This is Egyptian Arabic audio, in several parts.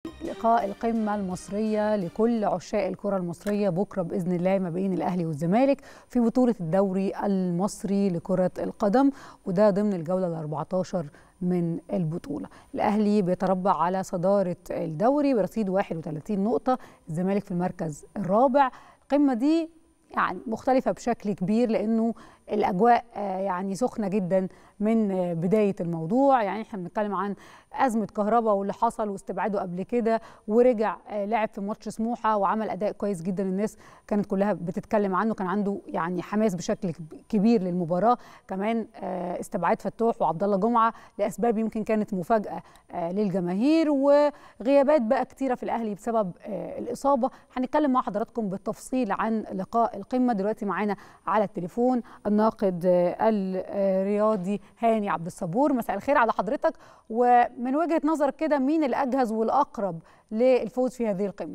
لقاء القمة المصرية لكل عشاق الكرة المصرية بكرة بإذن الله ما بين الأهلي والزمالك في بطولة الدوري المصري لكرة القدم وده ضمن الجولة ال 14 من البطولة الأهلي بيتربع على صدارة الدوري برصيد 31 نقطة الزمالك في المركز الرابع القمة دي يعني مختلفة بشكل كبير لأنه الأجواء يعني سخنة جدا من بداية الموضوع يعني احنا بنتكلم عن أزمة كهرباء واللي حصل واستبعاده قبل كده ورجع لعب في ماتش سموحة وعمل أداء كويس جدا الناس كانت كلها بتتكلم عنه كان عنده يعني حماس بشكل كبير للمباراة كمان استبعاد فتوح وعبد الله جمعة لأسباب يمكن كانت مفاجأة للجماهير وغيابات بقى كتيرة في الأهلي بسبب الإصابة هنتكلم مع حضراتكم بالتفصيل عن لقاء القمة دلوقتي معانا على التليفون الناقد الرياضي هاني عبد الصبور مساء الخير على حضرتك ومن وجهه نظرك كده مين الاجهز والاقرب للفوز في هذه القمه؟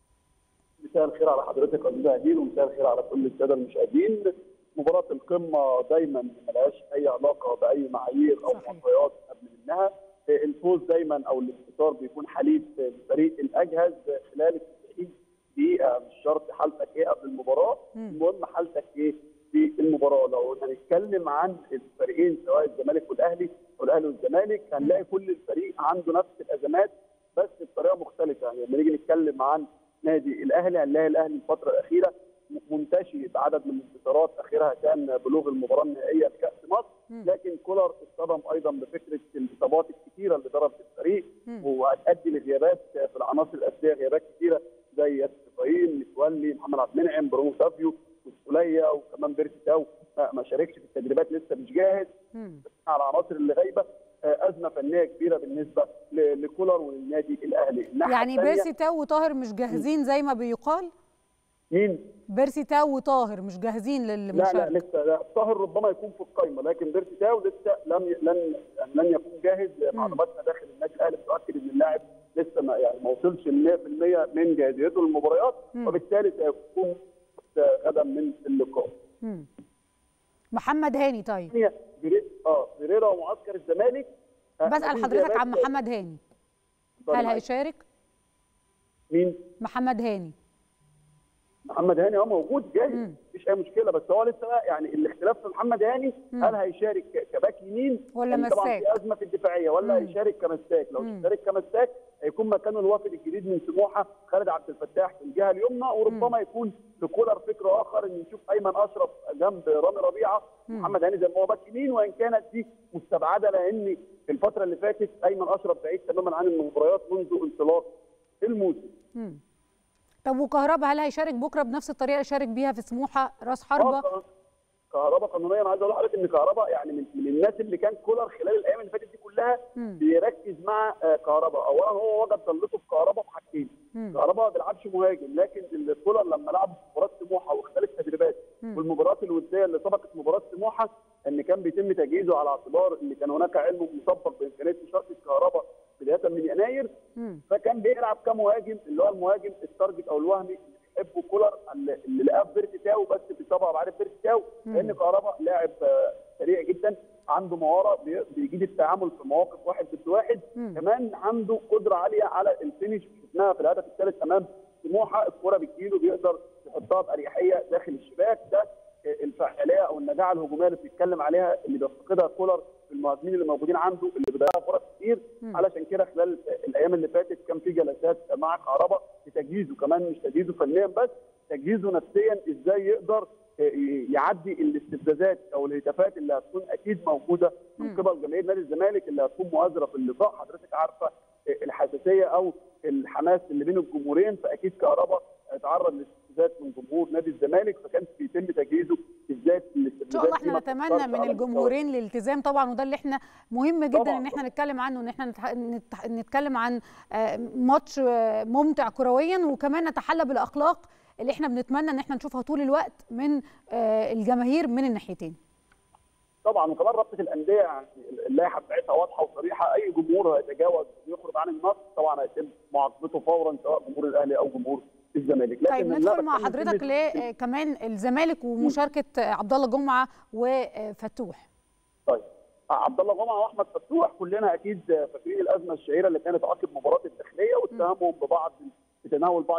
مساء الخير على حضرتك يا استاذ هدير ومساء الخير على كل الساده المشاهدين مباراه القمه دايما ملهاش اي علاقه باي معايير او معطيات قبل منها الفوز دايما او الانتصار بيكون حليف الفريق الاجهز خلال ال 90 دقيقه مش شرط حالتك ايه قبل المباراه المهم حالتك ايه في المباراه لو هنتكلم عن الفريقين سواء الزمالك والاهلي والاهلي والزمالك هنلاقي كل الفريق عنده نفس الازمات بس بطريقه مختلفه يعني لما نيجي نتكلم عن نادي الاهلي هنلاقي الاهلي الفتره الاخيره منتشي بعدد من الانتصارات اخرها كان بلوغ المباراه النهائيه لكاس مصر لكن كولر اصطدم ايضا بفكره الاصابات الكثيره اللي ضربت الفريق وهتؤدي لغيابات في العناصر الاساسيه غيابات كثيره زي ياسر ابراهيم متولي محمد عبد المنعم برونو سافيو والسوليه وكمان بيرسي تاو ما شاركش في التدريبات لسه مش جاهز على العناصر اللي غايبه ازمه فنيه كبيره بالنسبه لكولر وللنادي الاهلي يعني بيرسي تاو وطاهر مش جاهزين زي ما بيقال مين بيرسي تاو وطاهر مش جاهزين للمشاركه لا لا لسه لا طاهر ربما يكون في القائمه لكن بيرسي تاو لسه لم لن لن يكون جاهز معلوماتنا داخل النادي الاهلي بتؤكد ان اللاعب لسه ما يعني ما وصلش ل 100% من جاهزيته للمباريات وبالتالي سيكون غدا من اللقاء. مم. محمد هاني طيب. اه فيريرا ومعسكر الزمالك بسال حضرتك عن محمد هاني. هل هيشارك؟ مين؟ محمد هاني. محمد هاني اه موجود جاهز مفيش اي مشكله بس هو لسه يعني الاختلاف في محمد هاني مم. هل هيشارك كباك يمين ولا مساك؟ طبعا في ازمه في الدفاعيه ولا مم. هيشارك كمساك لو هيشارك كمساك هيكون مكانه الوافد الجديد من سموحه خالد عبد الفتاح في الجهه اليمنى وربما مم. يكون لكولر فكر اخر ان نشوف ايمن اشرف جنب رامي ربيعه محمد هاني زي ما هو باك يمين وان كانت دي مستبعده لان في الفتره اللي فاتت ايمن اشرف بعيد تماما عن المباريات منذ انطلاق الموسم. مم. طب وكهربا هل هيشارك بكره بنفس الطريقه اللي شارك بيها في سموحه راس حربه؟ كهربا قانونيا عايز اقول لحضرتك ان كهربا يعني من, من الناس اللي كان كولر خلال الايام اللي فاتت دي كلها مم. بيركز مع كهربا اولا هو وجد ضلته في كهربا في حاجتين كهربا ما بيلعبش مهاجم لكن كولر لما لعب في مباراه سموحه وخلال التدريبات والمباريات الوديه اللي سبقت مباراه سموحه ان كان بيتم تجهيزه على اعتبار ان كان هناك علم مسبق بامكانيه مشاركه كهربا بدايه من يناير مم. فكان بيلعب كمهاجم اللي هو المهاجم التارجت او الوهمي اللي بيحبه كولر اللي لقاه في بيرسي تاو بس بيصابها عارف بيرسي تاو لان كهربا لاعب سريع جدا عنده مهاره بيجيد التعامل في مواقف واحد ضد واحد مم. كمان عنده قدره عاليه على الفينش شفناها في الهدف الثالث امام سموحه الكره بتجيله بيقدر يحطها باريحيه داخل الشباك ده الفعاليه او النجاعه الهجوميه اللي بتتكلم عليها اللي بيفتقدها كولر في المهاجمين اللي موجودين عنده اللي بيضيعوا فرص كتير م. علشان كده خلال الايام اللي فاتت كان في جلسات مع كهربا لتجهيزه كمان مش تجهيزه فنيا بس تجهيزه نفسيا ازاي يقدر يعدي الاستفزازات او الهتافات اللي هتكون اكيد موجوده من قبل جماهير نادي الزمالك اللي هتكون مؤازره في اللقاء حضرتك عارفه الحساسيه او الحماس اللي بين الجمهورين فاكيد كهربا اتعرض لاستفزازات من جمهور نادي الزمالك فكان بيتم تجهيزه بالذات ان شاء الله احنا نتمنى من الجمهورين الالتزام طبعا وده اللي احنا مهم جدا طبعا. ان احنا نتكلم عنه ان احنا نتكلم عن ماتش ممتع كرويا وكمان نتحلى بالاخلاق اللي احنا بنتمنى ان احنا نشوفها طول الوقت من الجماهير من الناحيتين طبعا وكمان رابطه الانديه يعني اللائحه بتاعتها واضحه وصريحه اي جمهور هيتجاوز ويخرج عن النص طبعا هيتم معاقبته فورا سواء جمهور الاهلي او جمهور الزمالك لكن طيب ندخل مع حضرتك ليه كمان الزمالك ومشاركه عبد الله جمعه وفتوح طيب عبد الله جمعه واحمد فتوح كلنا اكيد فاكرين الازمه الشهيره اللي كانت عقب مباراه الداخليه واتهامهم ببعض بتناول بعض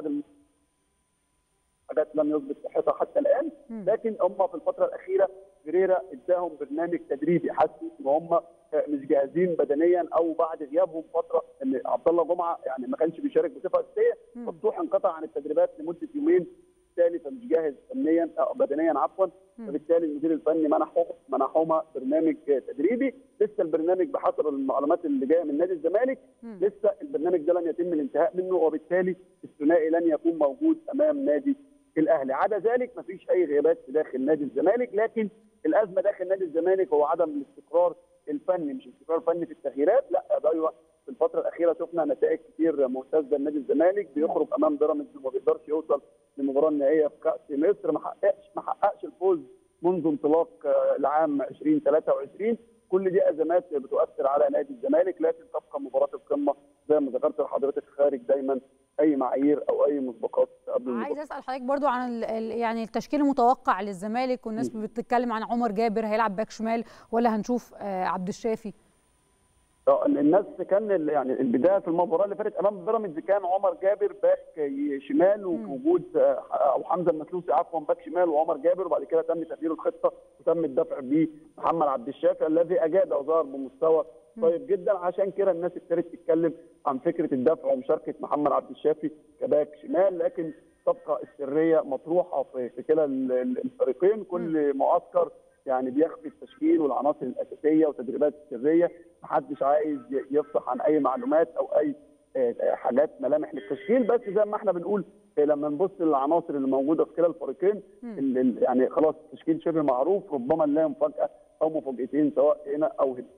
حاجات لم يثبت صحتها حتى الان لكن هم في الفتره الاخيره فيريرا اداهم برنامج تدريبي حسوا ان هم مش جاهزين بدنيا او بعد غيابهم فتره ان عبد الله جمعه يعني ما كانش بيشارك بصفه اساسيه فتوح انقطع عن التدريبات لمده يومين بالتالي فمش جاهز فنيا أو بدنيا عفوا فبالتالي المدير الفني منحه منحهما برنامج تدريبي لسه البرنامج بحسب المعلومات اللي جايه من نادي الزمالك لسه البرنامج ده لم يتم الانتهاء منه وبالتالي الثنائي لن يكون موجود امام نادي الاهلي عدا ذلك مفيش اي غيابات داخل نادي الزمالك لكن الازمه داخل نادي الزمالك هو عدم الاستقرار الفني مش استقرار فني في التغييرات لا ده في الفتره الاخيره شفنا نتائج كتير ممتازه لنادي الزمالك بيخرج امام بيراميدز وما بيقدرش يوصل للمباراه النهائيه في كاس مصر ما حققش ما حققش الفوز منذ انطلاق العام 2023 كل دي ازمات بتؤثر على نادي الزمالك لكن تبقى مباراه القمه زي ما ذكرت لحضرتك خارج دايما اي معايير او اي مسبقات قبل عايز اسال حضرتك برضو عن يعني التشكيل المتوقع للزمالك والناس بتتكلم عن عمر جابر هيلعب باك شمال ولا هنشوف عبد الشافي الناس كان يعني البدايه في المباراه اللي فاتت امام بيراميدز كان عمر جابر باك شمال ووجود او حمزه المسلوسي عفوا باك شمال وعمر جابر وبعد كده تم تغيير الخطه وتم الدفع بمحمد عبد الشافي الذي اجاد وظهر بمستوى طيب جدا عشان كده الناس ابتدت تتكلم عن فكره الدفع ومشاركه محمد عبد الشافي كباك شمال لكن تبقى السريه مطروحه في, في كلا الفريقين كل معسكر يعني بيخفي التشكيل والعناصر الاساسيه وتدريبات سريه محدش عايز يفصح عن اي معلومات او اي حاجات ملامح للتشكيل بس زي ما احنا بنقول لما نبص للعناصر اللي موجوده في كلا الفريقين يعني خلاص التشكيل شبه معروف ربما نلاقي مفاجاه او مفاجاتين سواء هنا او هنا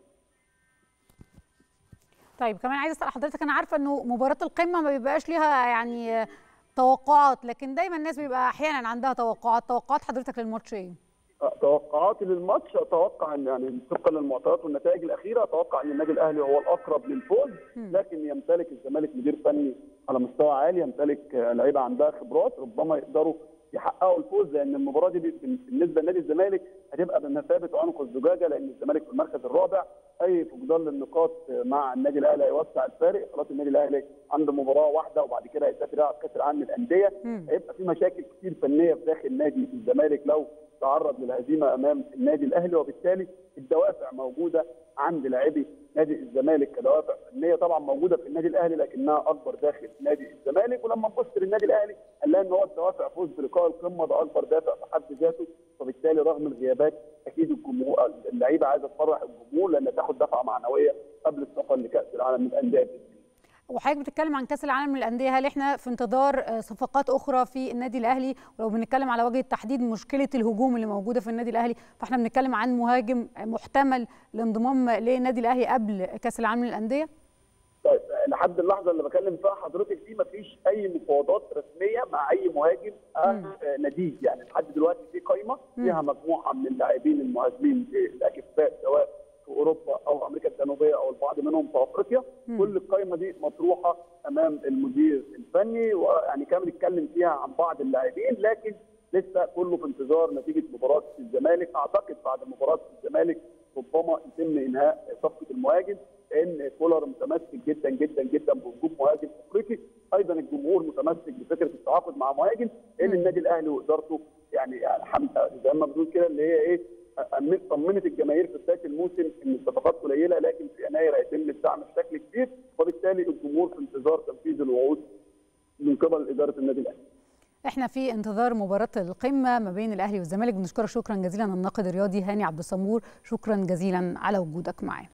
طيب كمان عايز اسال حضرتك انا عارفه انه مباراه القمه ما بيبقاش ليها يعني توقعات لكن دايما الناس بيبقى احيانا عندها توقعات توقعات حضرتك للماتش ايه توقعاتي للماتش اتوقع ان يعني طبقا للمعطيات والنتائج الاخيره اتوقع ان النادي الاهلي هو الاقرب للفوز لكن يمتلك الزمالك مدير فني على مستوى عالي يمتلك لعيبه عندها خبرات ربما يقدروا يحققوا الفوز لان المباراه دي بالنسبه لنادي الزمالك هتبقى بمثابه عنق الزجاجه لان الزمالك في المركز الرابع اي فقدان للنقاط مع النادي الاهلي هيوسع الفارق خلاص النادي الاهلي عنده مباراه واحده وبعد كده هيسافر يلعب كاس العالم للانديه هيبقى في مشاكل كتير فنيه في داخل نادي الزمالك لو تعرض للهزيمه امام النادي الاهلي وبالتالي الدوافع موجوده عند لاعبي نادي الزمالك كدوافع فنيه طبعا موجوده في النادي الاهلي لكنها اكبر داخل نادي الزمالك ولما نبص للنادي الاهلي هنلاقي ان هو الدوافع فوز بلقاء القمه ده اكبر دافع في حد ذاته وبالتالي رغم الغيابات اكيد الجمهور اللعيبه عايزه تفرح الجمهور لان تاخد دفعه معنويه قبل السفر لكاس العالم للانديه وحضرتك بتتكلم عن كاس العالم للانديه هل احنا في انتظار صفقات اخرى في النادي الاهلي ولو بنتكلم على وجه التحديد مشكله الهجوم اللي موجوده في النادي الاهلي فاحنا بنتكلم عن مهاجم محتمل الانضمام للنادي الاهلي قبل كاس العالم للانديه طيب لحد اللحظه اللي بكلم فيها حضرتك دي مفيش اي مفاوضات رسميه مع اي مهاجم نادي يعني لحد دلوقتي في قائمه فيها مجموعه من اللاعبين المهاجمين الاكفاء سواء في اوروبا او امريكا الجنوبيه او البعض منهم في افريقيا كل القائمه دي مطروحه امام المدير الفني ويعني كان بنتكلم فيها عن بعض اللاعبين لكن لسه كله في انتظار نتيجه مباراه الزمالك اعتقد بعد مباراه الزمالك ربما يتم انهاء صفقه المهاجم لان كولر متمسك جدا جدا جدا بوجود مهاجم افريقي ايضا الجمهور متمسك بفكره التعاقد مع مهاجم لان النادي الاهلي وادارته يعني يعني زي ما بنقول كده اللي هي ايه طمنت الجماهير في بدايه الموسم ان الصفقات قليله لكن في يناير هيتم الدعم بشكل كبير وبالتالي الجمهور في انتظار تنفيذ الوعود من قبل اداره النادي الاهلي. احنا في انتظار مباراه القمه ما بين الاهلي والزمالك بنشكرك شكرا جزيلا الناقد الرياضي هاني عبد الصمور شكرا جزيلا على وجودك معانا.